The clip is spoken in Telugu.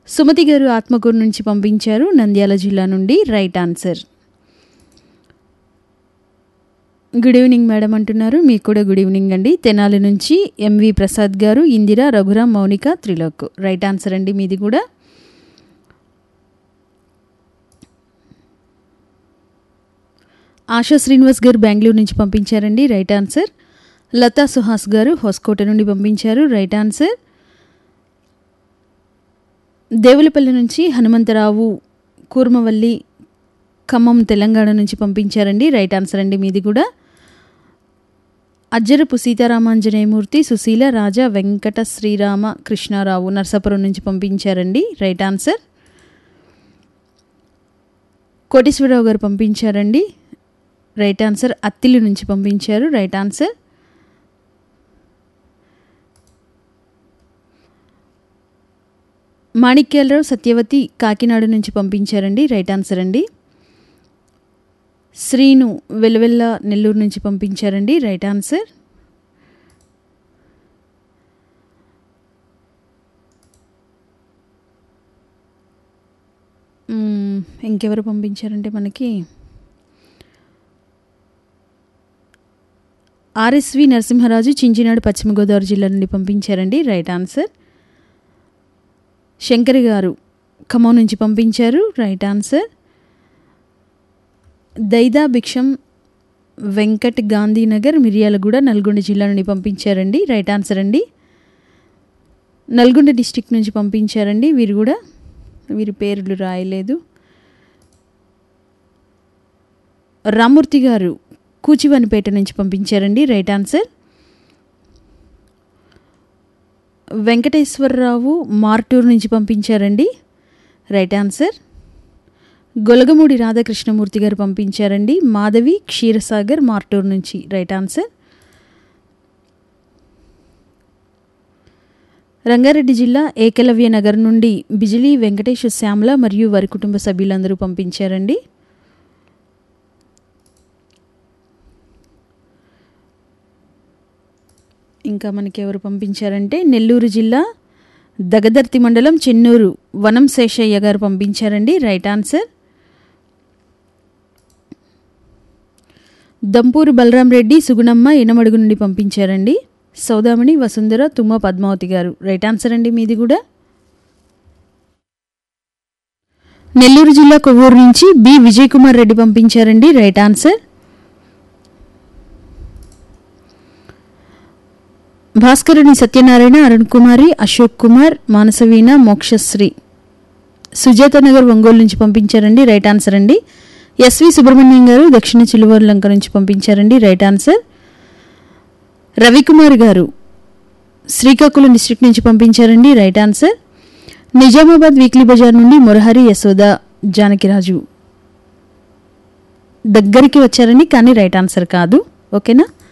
సుమతి గారు ఆత్మకూరు నుంచి పంపించారు నంద్యాల జిల్లా నుండి right answer good evening madam అంటున్నారు మీకు కూడా గుడ్ ఈవినింగ్ అండి తెనాలి నుంచి M V Prasad garu Indira Raghuram Mounika Trilok right answer అండి మీది కూడా ఆశా శ్రీనివాస్ గారు బెంగళూరు నుంచి పంపించారండి రైట్ ఆన్సర్ లతా సుహాస్ గారు హోస్కోట నుండి పంపించారు రైట్ ఆన్సర్ దేవులపల్లి నుంచి హనుమంతరావు కూర్మవల్లి ఖమ్మం తెలంగాణ నుంచి పంపించారండి రైట్ ఆన్సర్ అండి మీది కూడా అజ్జరపు సీతారామాంజనేయమూర్తి సుశీల రాజా వెంకట శ్రీరామ కృష్ణారావు నర్సాపురం నుంచి పంపించారండి రైట్ ఆన్సర్ కోటేశ్వరరావు గారు పంపించారండి రైట్ ఆన్సర్ అత్తిలి నుంచి పంపించారు రైట్ ఆన్సర్ మాణిక్యాలరావు సత్యవతి కాకినాడ నుంచి పంపించారండి రైట్ ఆన్సర్ అండి శ్రీను వెలువెల్ల నెల్లూరు నుంచి పంపించారండి రైట్ ఆన్సర్ మ్మ్, ఇంకెవరు పంపించారంటే మనకి ఆర్ఎస్వి నరసింహరాజు చించినాడు పశ్చిమ గోదావరి జిల్లా నుండి పంపించారండి రైట్ ఆన్సర్ శంకర్ గారు ఖమ్మం నుంచి పంపించారు రైట్ ఆన్సర్ దైదా భిక్షం వెంకట్ గాంధీనగర్ మిర్యాలగూడ నల్గొండ జిల్లా నుండి పంపించారండి రైట్ ఆన్సర్ అండి నల్గొండ డిస్టిక్ నుంచి పంపించారండి వీరు కూడా వీరి పేర్లు రాయలేదు రామూర్తి గారు కూచివనిపేట నుంచి పంపించారండి రైట్ ఆన్సర్ వెంకటేశ్వరరావు మార్టూర్ నుంచి పంపించారండి రైట్ ఆన్సర్ గొలగమూడి రాధాకృష్ణమూర్తి గారు పంపించారండి మాధవి క్షీరసాగర్ మార్టూర్ నుంచి రైట్ ఆన్సర్ రంగారెడ్డి జిల్లా ఏకలవ్య నగర్ నుండి బిజిలీ వెంకటేశ్వర శ్యామల మరియు వారి కుటుంబ సభ్యులందరూ పంపించారండి ఇంకా మనకి ఎవరు పంపించారంటే నెల్లూరు జిల్లా దగదర్తి మండలం చెన్నూరు వనం శేషయ్య గారు పంపించారండి రైట్ ఆన్సర్ దంపూరు బలరాం రెడ్డి సుగుణమ్మ ఇనమడుగు నుండి పంపించారండి సౌదామణి వసుంధర తుమ్మ పద్మావతి గారు రైట్ ఆన్సర్ అండి మీది కూడా నెల్లూరు జిల్లా కొవ్వూరు నుంచి బి విజయ్ కుమార్ రెడ్డి పంపించారండి రైట్ ఆన్సర్ భాస్కరుని సత్యనారాయణ అరుణ్ కుమారి అశోక్ కుమార్ మానసవీణ మోక్షశ్రీ సుజాత నగర్ ఒంగోలు నుంచి పంపించారండి రైట్ ఆన్సర్ అండి ఎస్వి సుబ్రహ్మణ్యం గారు దక్షిణ చిలువూరు లంక నుంచి పంపించారండి రైట్ ఆన్సర్ రవికుమార్ గారు శ్రీకాకుళం డిస్ట్రిక్ట్ నుంచి పంపించారండి రైట్ ఆన్సర్ నిజామాబాద్ వీక్లీ బజార్ నుండి మురహరి యశోద జానకిరాజు దగ్గరికి వచ్చారండి కానీ రైట్ ఆన్సర్ కాదు ఓకేనా